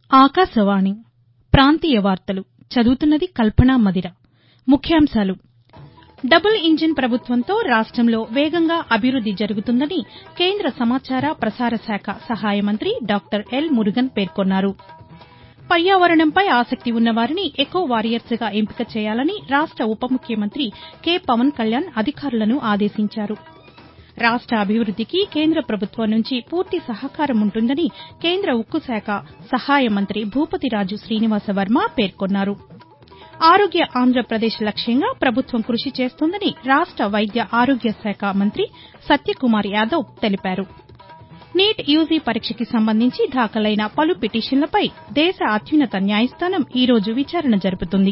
ఆకాశవాణి ప్రాంతీయ వార్తలు చదువుతున్నది కల్పన మదిర ముఖ్యాంశాలు డబుల్ ఇంజిన్ ప్రభుత్వంతో రాష్టంలో వేగంగా అభివృద్ది జరుగుతుందని కేంద్ర సమాచార ప్రసార శాఖ సహాయ మంత్రి డాక్టర్ ఎల్ మురుగన్ పేర్కొన్నారు పర్యావరణంపై ఆసక్తి ఉన్నవారిని ఎకో వారియర్స్గా ఎంపిక చేయాలని రాష్ట ఉప ముఖ్యమంత్రి కె పవన్ కళ్యాణ్ అధికారులను ఆదేశించారు రాష్ట అభివృద్దికి కేంద్ర ప్రభుత్వం నుంచి పూర్తి సహకారం ఉంటుందని కేంద్ర ఉక్కు శాఖ సహాయ మంత్రి భూపతిరాజు శ్రీనివాసవర్మ పేర్కొన్నారు ఆరోగ్య ఆంధ్రప్రదేశ్ లక్ష్యంగా ప్రభుత్వం కృషి చేస్తోందని రాష్ట వైద్య ఆరోగ్య శాఖ మంత్రి సత్యకుమార్ యాదవ్ తెలిపారు నీట్ యూజీ పరీక్షకి సంబంధించి దాఖలైన పలు పిటిషన్లపై దేశ అత్యున్నత న్యాయస్థానం ఈ రోజు విచారణ జరుపుతుంది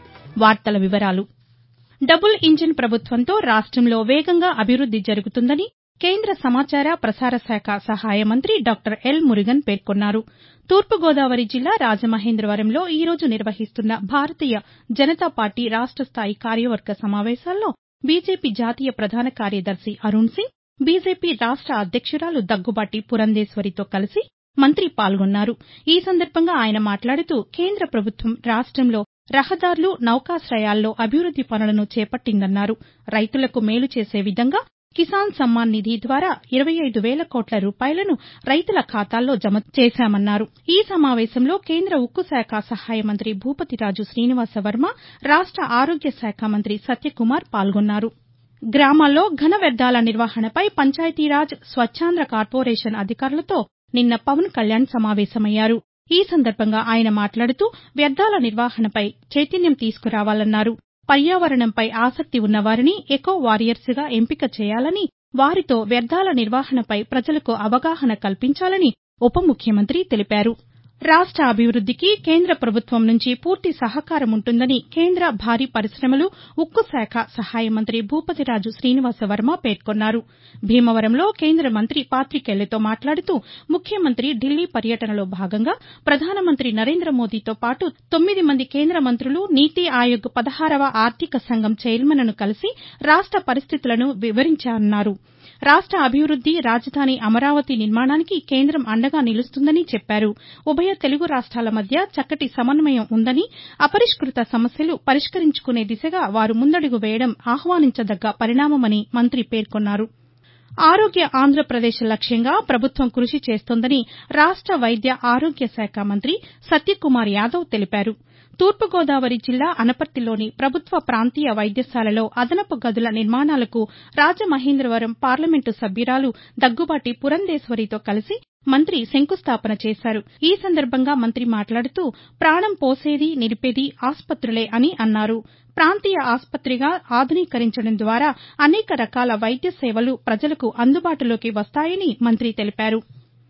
డబుల్ ఇంజిన్ ప్రభుత్వంతో రాష్టంలో వేగంగా అభివృద్ది జరుగుతుందని కేంద్ర సమాచార ప్రసార శాఖ సహాయ మంత్రి డాక్టర్ ఎల్ మురుగన్ పేర్కొన్నారు తూర్పు గోదావరి జిల్లా రాజమహేంద్రవరంలో ఈ రోజు నిర్వహిస్తున్న భారతీయ జనతా పార్టీ రాష్ట స్థాయి కార్యవర్గ సమావేశాల్లో బీజేపీ జాతీయ ప్రధాన కార్యదర్శి అరుణ్ సింగ్ బీజేపీ రాష్ట అధ్యక్షురాలు దగ్గుబాటి పురంధేశ్వరితో కలిసి మంత్రి పాల్గొన్నారు ఈ సందర్భంగా ఆయన మాట్లాడుతూ కేంద్ర ప్రభుత్వం రాష్టంలో రహదారులు నౌకాశయాల్లో అభివృద్ది పనులను చేపట్టిందన్నారు రైతులకు మేలు చేసే విధంగా కిసాన్ సమ్మాన్ నిధి ద్వారా ఇరవై ఐదు వేల కోట్ల రూపాయలను రైతుల ఖాతాల్లో జమ చేశామన్నారు ఈ సమావేశంలో కేంద్ర ఉక్కు శాఖ సహాయ మంత్రి భూపతిరాజు శ్రీనివాసవర్మ రాష్ట ఆరోగ్య శాఖ మంత్రి సత్యకుమార్ పాల్గొన్నారు గ్రామాల్లో ఘన వ్యర్థాల నిర్వహణపై పంచాయతీరాజ్ స్వచ్ఛాంధ్ర కార్పొరేషన్ అధికారులతో నిన్న పవన్ కళ్యాణ్ సమావేశమయ్యారు ఈ సందర్భంగా ఆయన మాట్లాడుతూ వ్యర్థాల నిర్వహణపై చైతన్యం తీసుకురావాలన్నారు పర్యావరణంపై ఆసక్తి ఉన్నవారిని ఎకో వారియర్స్గా ఎంపిక చేయాలని వారితో వ్యర్థాల నిర్వహణపై ప్రజలకు అవగాహన కల్పించాలని ఉప ముఖ్యమంత్రి తెలిపారు రాష్ట అభివృద్దికి కేంద్ర ప్రభుత్వం నుంచి పూర్తి సహకారం ఉంటుందని కేంద్ర భారీ పరిశమలు ఉక్కు శాఖ సహాయ మంత్రి భూపతిరాజు శ్రీనివాసవర్మ పేర్కొన్నారు భీమవరంలో కేంద్ర మంత్రి పాతికేయులతో మాట్లాడుతూ ముఖ్యమంత్రి ఢిల్లీ పర్యటనలో భాగంగా ప్రధానమంత్రి నరేంద్ర మోదీతో పాటు తొమ్మిది మంది కేంద్ర మంత్రులు నీతి ఆయోగ్ పదహారవ ఆర్థిక సంఘం చైర్మన్లను కలిసి రాష్ట పరిస్థితులను వివరించారన్నారు రాష్ట అభివృద్ది రాజధాని అమరావతి నిర్మాణానికి కేంద్రం అండగా నిలుస్తుందని చెప్పారు ఉభయ తెలుగు రాష్ట్రాల మధ్య చక్కటి సమన్వయం ఉందని అపరిష్కృత సమస్యలు పరిష్కరించుకునే దిశగా వారు ముందడుగు వేయడం ఆహ్వానించదగ్గ పరిణామమని మంత్రి పేర్కొన్నారు ఆరోగ్య ఆంధ్రప్రదేశ్ లక్ష్యంగా ప్రభుత్వం కృషి చేస్తోందని రాష్ట వైద్య ఆరోగ్య శాఖ మంత్రి సత్యకుమార్ యాదవ్ తెలిపారు తూర్పు గోదావరి జిల్లా అనపర్తిలోని ప్రభుత్వ ప్రాంతీయ వైద్యశాలలో అదనపు గదుల నిర్మాణాలకు రాజమహేంద్రవరం పార్లమెంటు సభ్యురాలు దగ్గుబాటి పురంధేశ్వరితో కలిసి మంత్రి శంకుస్థాపన చేశారు ఈ సందర్భంగా మంత్రి మాట్లాడుతూ ప్రాణం పోసేది నిలిపేది ఆస్పత్రులే అని అన్నారు ప్రాంతీయ ఆస్పత్రిగా ఆధునీకరించడం ద్వారా అనేక రకాల వైద్య సేవలు ప్రజలకు అందుబాటులోకి వస్తాయని మంత్రి తెలిపారు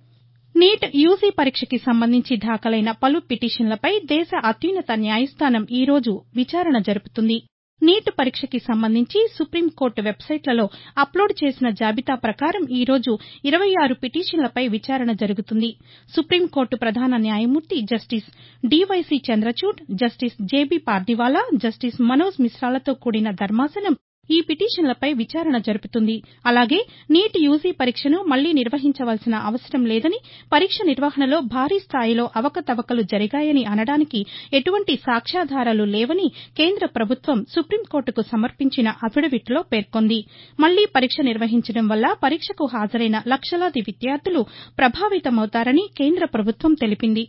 నీట్ యూజీ పరీక్షకి సంబంధించి దాఖలైన పలు పిటిషన్లపై దేశ అత్యున్నత న్యాయస్థానం ఈ రోజు విచారణ జరుపుతుంది నీట్ పరీక్షకి సంబంధించి సుప్రీంకోర్టు వెబ్సైట్లలో అప్లోడ్ చేసిన జాబితా ప్రకారం ఈ రోజు ఇరవై ఆరు పిటిషన్లపై విచారణ జరుగుతుంది సుప్రీంకోర్టు ప్రధాన న్యాయమూర్తి justice DYC Chandrachud justice JB Pardiwala justice Manoj మిశ్రాలతో కూడిన ధర్మాసనం ఈ పిటిషన్లపై విచారణ జరుపుతుంది అలాగే నీట్ యూజీ పరీక్షను మళ్లీ నిర్వహించవలసిన అవసరం లేదని పరీక్ష నిర్వహణలో భారీ స్థాయిలో అవకతవకలు జరిగాయని అనడానికి ఎటువంటి సాక్ష్యాధారాలు లేవని కేంద్ర ప్రభుత్వం సుప్రీంకోర్టుకు సమర్పించిన అఫిడవిట్లో పేర్కొంది మళ్లీ పరీక్ష నిర్వహించడం వల్ల పరీక్షకు హాజరైన లక్షలాది విద్యార్థులు ప్రభావితమవుతారని కేంద్ర ప్రభుత్వం తెలిపింది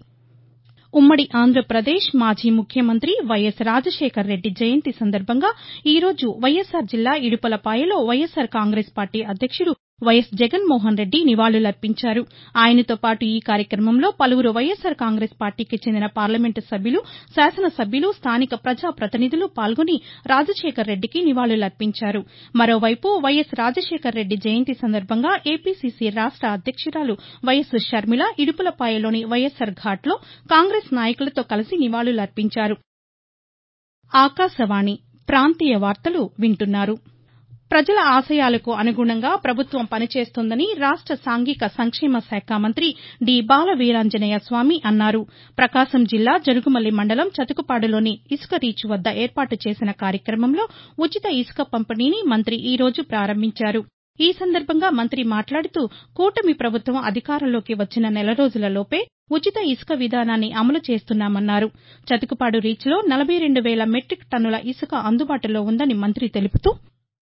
ఉమ్మడి ఆంధ్రప్రదేశ్ మాజీ ముఖ్యమంత్రి వైఎస్ రాజశేఖర్రెడ్డి జయంతి సందర్భంగా ఈ రోజు వైఎస్సార్ జిల్లా ఇడుపులపాయలో వైఎస్సార్ కాంగ్రెస్ పార్టీ అధ్యక్షుడు వైఎస్ జగన్మోహన్ రెడ్డి నివాళులర్పించారు ఆయనతో పాటు ఈ కార్యక్రమంలో పలువురు వైఎస్సార్ కాంగ్రెస్ పార్టీకి చెందిన పార్లమెంటు సభ్యులు శాసనసభ్యులు స్థానిక ప్రజాప్రతినిధులు పాల్గొని రాజశేఖర్రెడ్డికి నివాళులర్పించారు మరోవైపు వైఎస్ రాజశేఖర్రెడ్డి జయంతి సందర్భంగా ఏపీసీసీ రాష్ట అధ్యక్షురాలు వైఎస్ షర్మిల ఇడుపులపాయలోని వైఎస్సార్ ఘాట్లో కాంగ్రెస్ నాయకులతో కలిసి నివాళులర్పించారు ఆకాశవాణి ప్రాంతీయ వార్తలు వింటున్నారు ప్రజల ఆశయాలకు అనుగుణంగా ప్రభుత్వం పనిచేస్తోందని రాష్ట సాంఘిక సంక్షేమ శాఖ మంత్రి డి బాల వీరాంజనేయ స్వామి అన్నారు ప్రకాశం జిల్లా జరుగుమల్లి మండలం చతుకుపాడులోని ఇసుక రీచ్ వద్ద ఏర్పాటు చేసిన కార్యక్రమంలో ఉచిత ఇసుక పంపిణీని మంత్రి ఈ రోజు ప్రారంభించారు ఈ సందర్భంగా మంత్రి మాట్లాడుతూ కూటమి ప్రభుత్వం అధికారంలోకి వచ్చిన నెల రోజులలోపే ఉచిత ఇసుక విధానాన్ని అమలు చేస్తున్నామన్నారు చతుకుపాడు రీచ్లో నలభై రెండు వేల మెట్రిక్ టన్నుల ఇసుక అందుబాటులో ఉందని మంత్రి తెలుపుతూ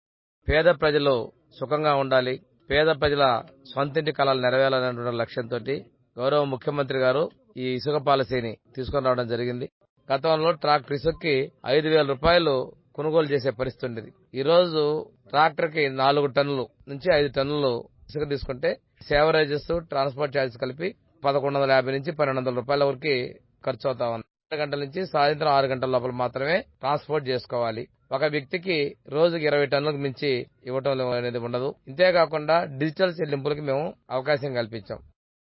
పేద ప్రజలు సుఖంగా ఉండాలి పేద ప్రజల సొంతింటి కళలు నెరవేరాలనే లక్ష్యంతో గౌరవ ముఖ్యమంత్రి గారు ఈ ఇసుక పాలసీని తీసుకుని రావడం జరిగింది గతంలో ట్రాక్టర్ ఇసుక్కి ఐదు వేల రూపాయలు కొనుగోలు చేసే పరిస్థితి ఉండేది ఈ రోజు ట్రాక్టర్ కి నాలుగు టన్నులు నుంచి ఐదు టన్నులు ఇసుక తీసుకుంటే సేవరేజెస్ ట్రాన్స్పోర్ట్ ఛార్జెస్ కలిపి పదకొండు వందల యాభై నుంచి పన్నెండు వందల రూపాయల వరకు ఖర్చు అవుతా ఉంది ఆరు గంటల నుంచి సాయంత్రం ఆరు గంటల లోపల మాత్రమే ట్రాన్స్పోర్ట్ చేసుకోవాలి ఒక వ్యక్తికి రోజుకి ఇరవై టన్నులకు మించి ఇవ్వటం అనేది ఉండదు ఇంతేకాకుండా డిజిటల్ చెల్లింపులకి మేము అవకాశం కల్పించాం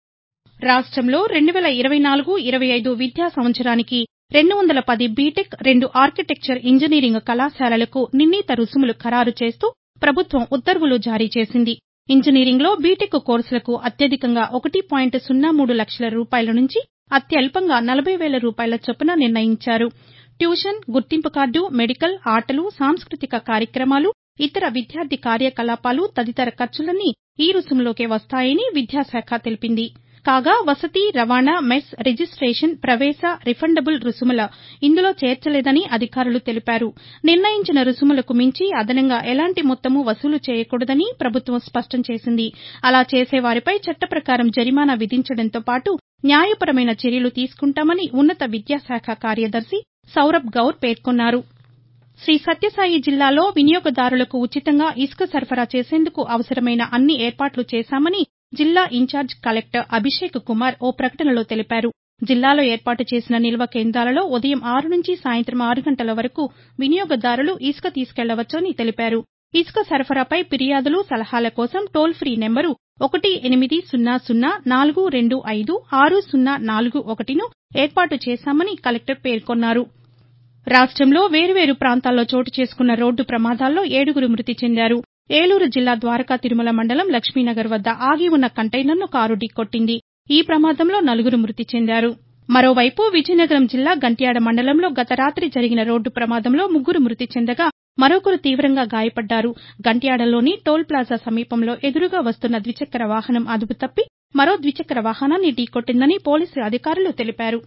రాష్ట్రంలో రెండు వేల ఇరవై నాలుగు ఇరవై ఐదు విద్యా సంవత్సరానికి రెండు వందల పది బీటెక్ రెండు ఆర్కిటెక్చర్ ఇంజనీరింగ్ కళాశాలలకు నిర్ణీత రుసుములు ఖరారు చేస్తూ ప్రభుత్వం ఉత్తర్వులు జారీ చేసింది ఇంజనీరింగ్లో బీటెక్ కోర్సులకు అత్యధికంగా ఒకటి పాయింట్ సున్నా మూడు లక్షల రూపాయల నుంచి అత్యల్పంగా నలభై వేల రూపాయల చొప్పున నిర్ణయించారు ట్యూషన్ గుర్తింపు కార్డు మెడికల్ ఆటలు సాంస్కృతిక కార్యక్రమాలు ఇతర విద్యార్థి కార్యకలాపాలు తదితర ఖర్చులన్నీ ఈ రుసుములోకే వస్తాయని విద్యాశాఖ తెలిపింది కాగా వసతి రవాణా మెస్ రిజిస్టేషన్ ప్రవేశ రిఫండబుల్ రుసుముల ఇందులో చేర్చలేదని అధికారులు తెలిపారు నిర్ణయించిన రుసుములకు మించి అదనంగా ఎలాంటి మొత్తమూ వసూలు చేయకూడదని ప్రభుత్వం స్పష్టం చేసింది అలా చేసేవారిపై చట్ట ప్రకారం జరిమానా విధించడంతో పాటు న్యాయపరమైన చర్యలు తీసుకుంటామని ఉన్నత విద్యాశాఖ కార్యదర్శి సౌరభ్ గౌర్ పేర్కొన్నారు శ్రీ సత్యసాయి జిల్లాలో వినియోగదారులకు ఉచితంగా ఇసుక సరఫరా చేసేందుకు అవసరమైన అన్ని ఏర్పాట్లు చేశామని జిల్లా ఇన్ఛార్జ్ కలెక్టర్ అభిషేక్ కుమార్ ఓ ప్రకటనలో తెలిపారు జిల్లాలో ఏర్పాటు చేసిన నిల్వ కేంద్రాలలో ఉదయం ఆరు నుంచి సాయంత్రం ఆరు గంటల వరకు వినియోగదారులు ఇసుక తీసుకెళ్లవచ్చని తెలిపారు ఇసుక సరఫరాపై ఫిర్యాదులు సలహాల కోసం టోల్ ఫ్రీ నెంబరు ఒకటి ఎనిమిది సున్నా సున్నా నాలుగు రెండు ఐదు ఆరు సున్నా నాలుగు ఒకటిను ఏర్పాటు చేశామని కలెక్టర్ పేర్కొన్నారు రాష్టంలో వేర్వేరు ప్రాంతాల్లో చోటు చేసుకున్న రోడ్డు ప్రమాదాల్లో ఏడుగురు మృతి చెందారు ఏలూరు జిల్లా ద్వారకా తిరుమల మండలం లక్ష్మీనగర్ వద్ద ఆగి ఉన్న కంటైనర్ను కారు ఢీకొట్టింది ఈ ప్రమాదంలో నలుగురు మృతి చెందారు మరోవైపు విజయనగరం జిల్లా గంట్యాడ మండలంలో గత రాతి జరిగిన రోడ్డు ప్రమాదంలో ముగ్గురు మృతి చెందగా మరొకరు తీవ్రంగా గాయపడ్డారు గంట్యాడలోని టోల్ ప్లాజా సమీపంలో ఎదురుగా వస్తున్న ద్విచక్ర వాహనం అదుపు తప్పి మరో ద్విచక్ర వాహనాన్ని ఢీకొట్టిందని పోలీసు అధికారులు తెలిపారు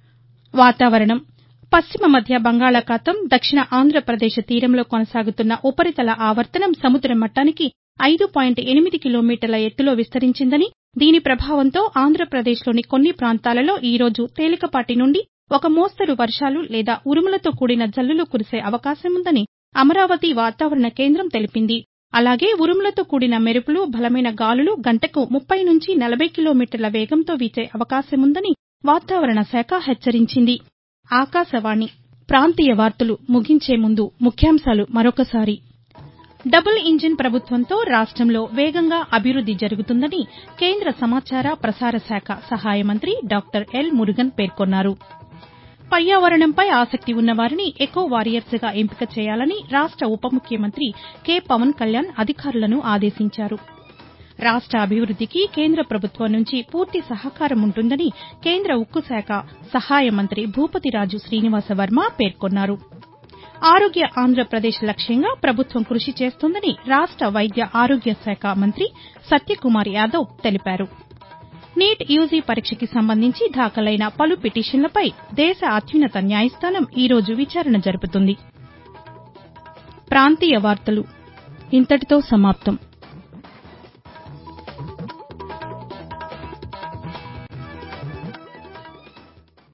వాతావరణం పశ్చిమ మధ్య బంగాళాఖాతం దక్షిణ ఆంధ్రప్రదేశ్ తీరంలో కొనసాగుతున్న ఉపరితల ఆవర్తనం సముద్ర మట్టానికి ఐదు పాయింట్ ఎనిమిది కిలోమీటర్ల ఎత్తులో విస్తరించిందని దీని ప్రభావంతో ఆంధ్రప్రదేశ్లోని కొన్ని ప్రాంతాలలో ఈ రోజు తేలికపాటి నుండి ఒక మోస్తరు వర్షాలు లేదా ఉరుములతో కూడిన జల్లులు కురిసే అవకాశముందని అమరావతి వాతావరణ కేంద్రం తెలిపింది అలాగే ఉరుములతో కూడిన మెరుపులు బలమైన గాలులు గంటకు ముప్పై నుంచి నలభై కిలోమీటర్ల వేగంతో వీచే అవకాశముందని వాతావరణ శాఖ హెచ్చరించింది ఆకాశవాణి ప్రాంతీయ వార్తలు ముగించే ముందు ముఖ్యాంశాలు మరొకసారి డబుల్ ఇంజిన్ ప్రభుత్వంతో రాష్టంలో వేగంగా అభివృద్ది జరుగుతుందని కేంద్ర సమాచార ప్రసార శాఖ సహాయ మంత్రి డాక్టర్ ఎల్ మురుగన్ పేర్కొన్నారు పర్యావరణంపై ఆసక్తి ఉన్నవారిని ఎకో వారియర్స్గా ఎంపిక చేయాలని రాష్ట ఉప ముఖ్యమంత్రి కె పవన్ కళ్యాణ్ అధికారులను ఆదేశించారు రాష్ట అభివృద్దికి కేంద్ర ప్రభుత్వం నుంచి పూర్తి సహకారం ఉంటుందని కేంద్ర ఉక్కు శాఖ సహాయ మంత్రి భూపతిరాజు శ్రీనివాస వర్మ పేర్కొన్నారు ఆరోగ్య ఆంధ్రప్రదేశ్ లక్ష్యంగా ప్రభుత్వం కృషి చేస్తోందని రాష్ట వైద్య ఆరోగ్య శాఖ మంత్రి సత్యకుమార్ యాదవ్ తెలిపారు నీట్ యూజీ పరీక్షకి సంబంధించి దాఖలైన పలు పిటిషన్లపై దేశ అత్యున్నత న్యాయస్థానం ఈ రోజు విచారణ జరుపుతుంది ప్రాంతీయ వార్తలు ఇంతటితో సమాప్తం